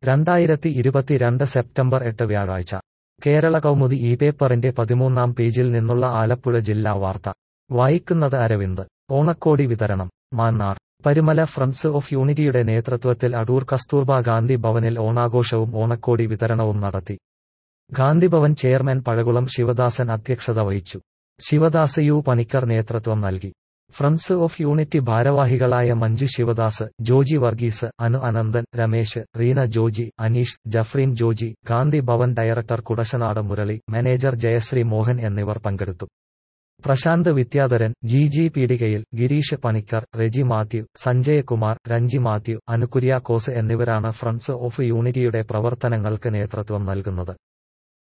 രണ്ടായിരത്തി ഇരുപത്തിരണ്ട് സെപ്റ്റംബർ എട്ട് വ്യാഴാഴ്ച കേരള കൗമുദി ഈ പേപ്പറിന്റെ പതിമൂന്നാം പേജിൽ നിന്നുള്ള ആലപ്പുഴ ജില്ലാ വാർത്ത വായിക്കുന്നത് അരവിന്ദ് ഓണക്കോടി വിതരണം മാന്നാർ പരുമല ഫ്രണ്ട്സ് ഓഫ് യൂണിറ്റിയുടെ നേതൃത്വത്തിൽ അടൂർ കസ്തൂർബ ഗാന്ധി ഭവനിൽ ഓണാഘോഷവും ഓണക്കോടി വിതരണവും നടത്തി ഗാന്ധിഭവൻ ചെയർമാൻ പഴകുളം ശിവദാസൻ അധ്യക്ഷത വഹിച്ചു ശിവദാസ് യു പണിക്കർ നേതൃത്വം നൽകി ഫ്രണ്ട്സ് ഓഫ് യൂണിറ്റി ഭാരവാഹികളായ മഞ്ജു ശിവദാസ് ജോജി വർഗീസ് അനു അനന്തൻ രമേശ് റീന ജോജി അനീഷ് ജഫ്രീൻ ജോജി ഗാന്ധി ഭവൻ ഡയറക്ടർ കുടശനാട് മുരളി മാനേജർ ജയശ്രീ മോഹൻ എന്നിവർ പങ്കെടുത്തു പ്രശാന്ത് വിദ്യാധരൻ ജി ജി പീഡികയിൽ ഗിരീഷ് പണിക്കർ റെജി മാത്യു സഞ്ജയകുമാർ രഞ്ജി മാത്യു അനുകുര്യാക്കോസ് എന്നിവരാണ് ഫ്രണ്ട്സ് ഓഫ് യൂണിറ്റിയുടെ പ്രവർത്തനങ്ങൾക്ക് നേതൃത്വം നൽകുന്നത്